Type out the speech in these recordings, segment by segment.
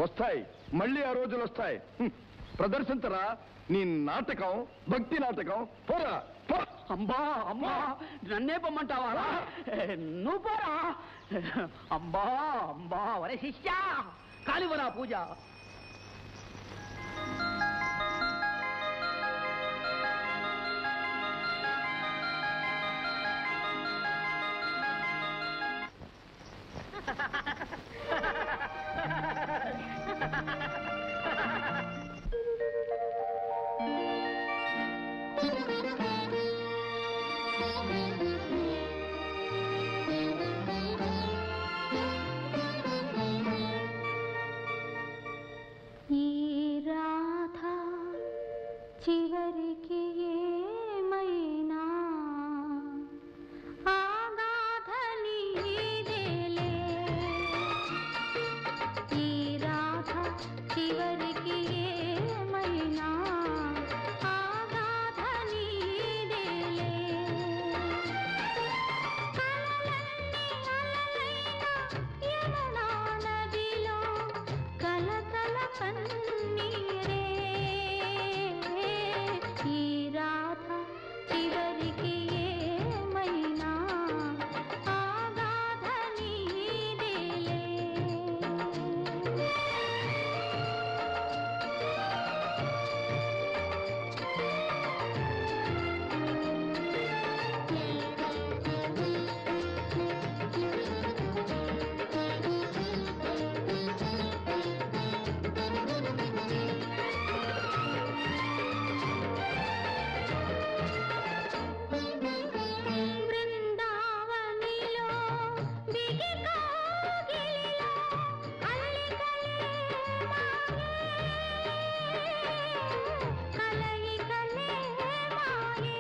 వస్తాయి మళ్ళీ ఆ రోజులు వస్తాయి హ్మ్. ప్రదర్శించరా నీ నాటకం భక్తి నాటకం పోరా పో. అమ్మా అమ్మా నన్నే పొమ్మంటావా ఏ, నువ్వు పోరా అమ్మా అమ్మా వరే శిష్య కాలివరా పూజ ఈ రాధ చివరికి ఏమైనా ఆగాధ నీదేలే ఈ రాధ చివరికి ఏమైనా ఆగాధ నీదేలే కలలన్నీ అలలైన యమునా నదిలో కలకల కన్నీరే ఈ రాధ చివరికి ఏమైనా ఆగాధ నీదేలే బృందావనిలో దిగి కోగిలిలో అల్లికలే మాయే కలయికలే మాయే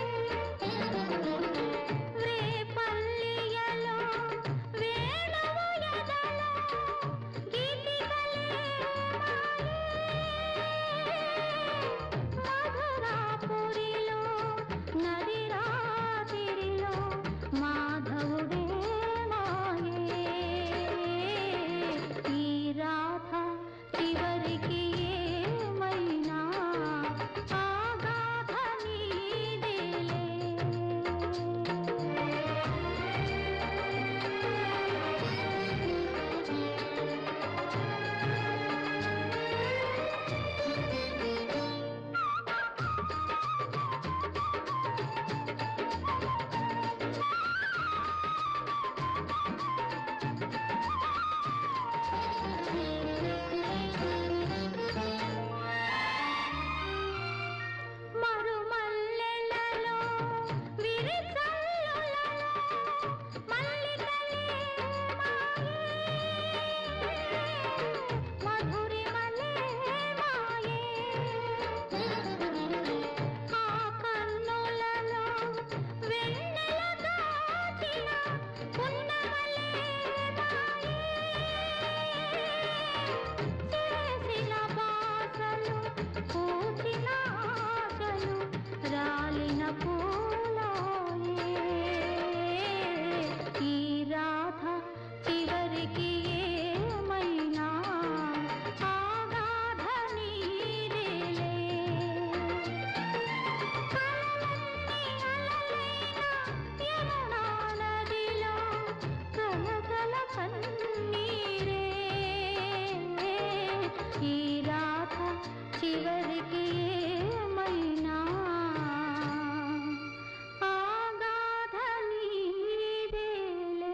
రేపల్లియలో వేణువు ఎదలో గీతికలే మాయే మధురాపురిలో నది రాతిరిలో మాధవుడే మాయే ఈ రాధ చివరికి ఏమైనా ఆగాధ నీదేలే మరుమల్లెలలో విరిసల్లులలో మల్లికలే మాయే మధురిమలే మాయే ఆ కన్నులలో వెన్నెల దాచిన పున్నమలే మాయే చేసిన బాసలు పూచిన ఆశలు రాలిన పూలాయే ఈ రాధ చివరికి ఏమైనా ఆగాధ నీదేలే కలలన్నీ అలలైన యమునా నదిలో కలకల కన్నీరే ఈ రాధ చివరికి ఏమైనా ఆగాధ నీదేలే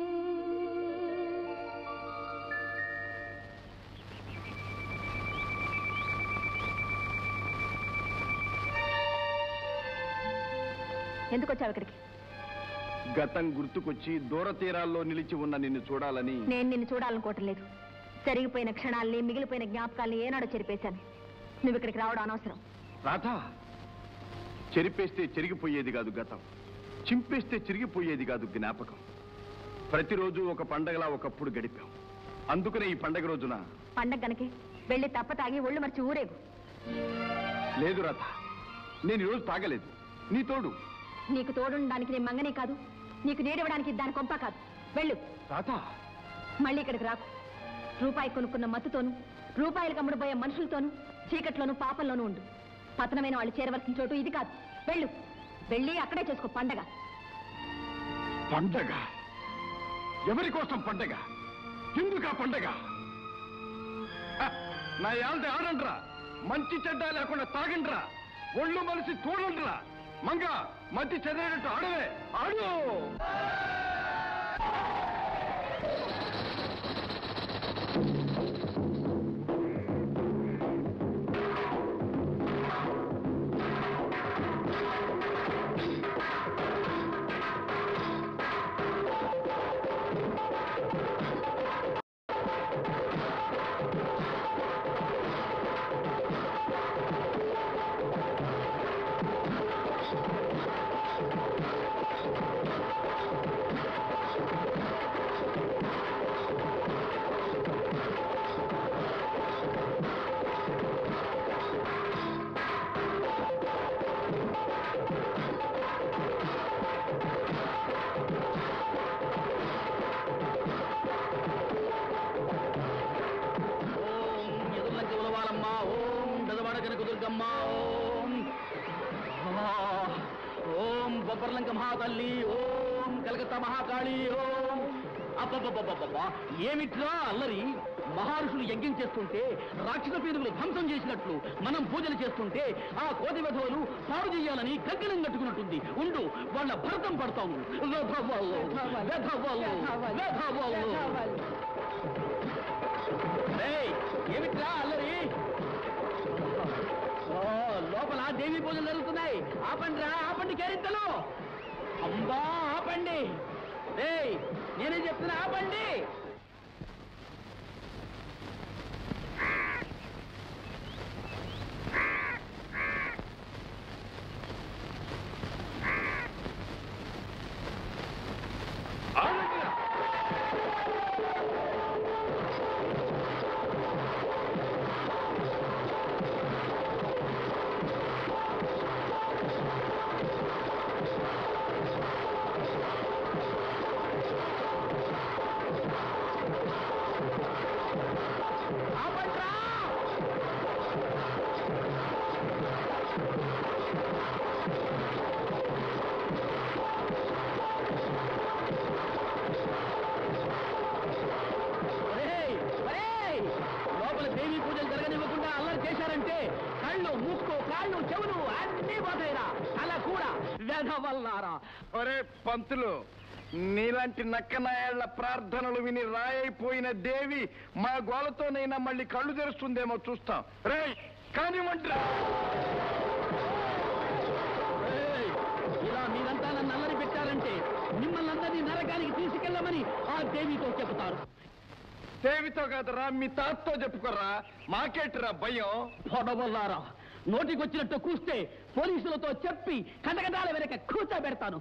ఎందుకు వచ్చావు ఇక్కడికి గతం గుర్తుకొచ్చి దూర తీరాల్లో నిలిచి ఉన్న నిన్ను చూడాలని నేను నిన్ను చూడాలనుకోవటం లేదు జరిగిపోయిన క్షణాల్ని మిగిలిపోయిన జ్ఞాపకాల్ని ఏనాడో చెరిపేశాను నువ్వు ఇక్కడికి రావడం అనవసరం రాధా చెరిపేస్తే చెరిగిపోయేది కాదు గతం చింపేస్తే చిరిగిపోయేది కాదు జ్ఞాపకం ప్రతిరోజు ఒక పండగలా ఒకప్పుడు గడిపాం అందుకనే ఈ పండగ రోజున పండగ గనకే వెళ్ళి తప్ప తాగి ఒళ్ళు మర్చి ఊరేగు లేదు రాధ నేను ఈరోజు తాగలేదు నీ తోడు నీకు తోడుండడానికి నేను మంగనే కాదు నీకు నీడివ్వడానికి దాని కొంప కాదు వెళ్ళు రాధా మళ్ళీ ఇక్కడికి రాకు రూపాయి కొనుక్కున్న మత్తుతోనూ రూపాయలకు అమ్ముడుపోయే మనుషులతోనూ చీకట్లోనూ పాపంలోనూ ఉండు పతనమైన వాళ్ళు చేరవలసిన చోటు ఇది కాదు వెళ్ళు వెళ్ళి అక్కడే చేసుకో పండగ పండగ ఎవరి కోసం పండగ ఎందుకు ఆ పండగ హ, నా ఏళ్ళ ఆడండ్రా మంచి చెడ్డ లేకుండా తాగండ్రా ఒళ్ళు మలిసి చూడండ్రా మంగ మధ్య చదివేటట్టు ఆడవే ఆడు ఓం ఎదుర్లంకి ఉలవాలమ్మ ఓం బెదవాడ కనక దుర్గమ్మ ఓం ఆ, ఓం బొబ్బర్లంక మహాతల్లి ఓం కలకత్తా మహాకాళి ఓం అబ్బబ్బబ్బబ్బబ్బా ఏమిట్రా అల్లరి మహర్షులు యజ్ఞం చేస్తుంటే రాక్షస పీనుగులు ధ్వంసం చేసినట్లు మనం పూజలు చేస్తుంటే ఆ కోతి వెధవలు పాడు చేయాలని కంకణం కట్టుకున్నట్టుంది ఉండు వాళ్ళ భరతం పడతాము వెధవలు, వెధవలు, వెధవలు. ఏయ్, ఏమిట్రా అల్లరి ఓ, లోపల దేవి పూజలు జరుగుతున్నాయి ఆపండి రా ఆపండి కేరింతలు అమ్మా ఆపండి ఏయ్ నేనేం చెప్తున్నా ఆపండి ఆడండిరా. ఆపండ్రా ఒరేయ్, ఒరేయ్, లోపల దేవి పూజలు జరగనివ్వకుండా అల్లరి చేశారంటే కళ్ళు ముక్కు కాళ్ళు చెవులు అన్నీ పోతాయిరా తల కూడా వెధవల్లారా ఒరే పంతులు నీలాంటి నక్కనాయాళ్ల ప్రార్థనలు విని రాయైపోయిన దేవి మా గోలతోనైనా మళ్ళీ కళ్ళు తెరుస్తుందేమో చూస్తాం రే కానివ్వండిరా ఏయ్, ఇలా మీరంతా నన్ను అల్లరి పెట్టారంటే మిమ్మల్ని అందరినీ నరకానికి తీసుకెళ్ళమని ఆ దేవితో చెబుతారు దేవితో కాదురా మీ తాతతో చెప్పుకోరా మాకేట్రా భయం పొడవల్లారా నోటికొచ్చినట్టు కూస్తే పోలీసులతో చెప్పి కటకటాల వెనక కూర్చోబెడతాను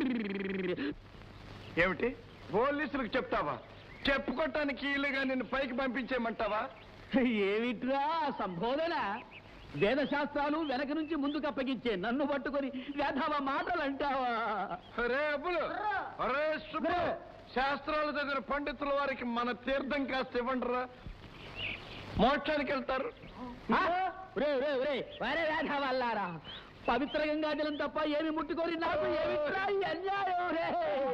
ఏమిటి పోలీసులకు చెప్తావా చెప్పుకోవటానికి ఇల్లుగా నిన్ను పైకి పంపించేయమంటావా ఏమిట్రా సంబోధన వేద శాస్త్రాలు వెనక నుంచి ముందుకు అప్పగించే నన్ను పట్టుకొని వేధవ మాటలు అంటావా రే అబ్బులు రే సుబ్బు శాస్త్రాలు చదివిన పండితుల వారికి మన తీర్థం కాస్త ఇవ్వండిరా మోక్షానికి వెళ్తారు ఆ? ఒరే, ఒరే, ఒరే, వరే వేధవల్లారా పవిత్ర గంగా జలం తప్ప ఏమి ముట్టుకొని నాకు ఏమిట్రా ఈ అన్యాయం రే?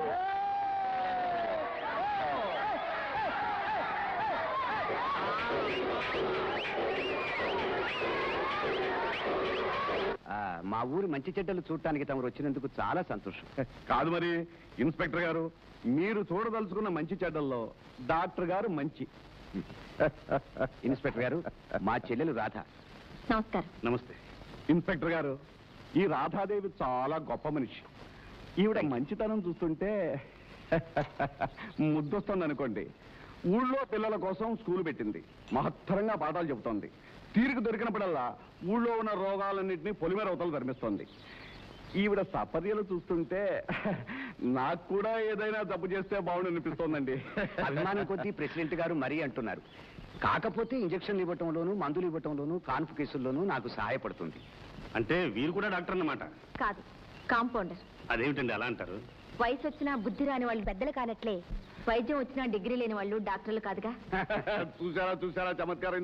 మా ఊరి మంచి చెడ్డలు చూడటానికి తమరు వచ్చినందుకు చాలా సంతోషం కాదు మరి ఇన్స్పెక్టర్ గారు మీరు చూడదలుచుకున్న మంచి చెడ్డల్లో డాక్టర్ గారు మంచి ఇన్స్పెక్టర్ గారు మా చెల్లెలు రాధ నమస్కారం నమస్తే ఇన్స్పెక్టర్ గారు ఈ రాధాదేవి చాలా గొప్ప మనిషి ఈవిడ మంచితనం చూస్తుంటే ముద్దొస్తుంది అనుకోండి ఊళ్ళో పిల్లల కోసం స్కూల్ పెట్టింది మహత్తరంగా పాఠాలు చెబుతోంది తీరిక దొరికినప్పుడల్లా ఊళ్ళో ఉన్న రోగాలన్నింటినీ పొలిమేర అవతలు ధర్మిస్తోంది ఈవిడ సపర్యలు చూస్తుంటే నాకు కూడా ఏదైనా తప్పు చేస్తే బాగుండు అనిపిస్తోందండి అభిమానం కొద్దీ ప్రెసిడెంట్ గారు మరీ అంటున్నారు కాకపోతే ఇంజక్షన్లు ఇవ్వటంలోను మందులు ఇవ్వటంలోను కాన్పు కేసుల్లోనూ నాకు సహాయపడుతుంది అంటే వీరు కూడా డాక్టర్ అన్నమాట కాదు కాంపౌండర్ అదేమిటండి అలా అంటారు వయసు వచ్చినా బుద్ధి రాని వాళ్ళు పెద్దలు కానట్లే వైద్యం వచ్చినా డిగ్రీ లేని వాళ్ళు డాక్టర్లు కాదుగా చూసారా చూసారా చమత్కారం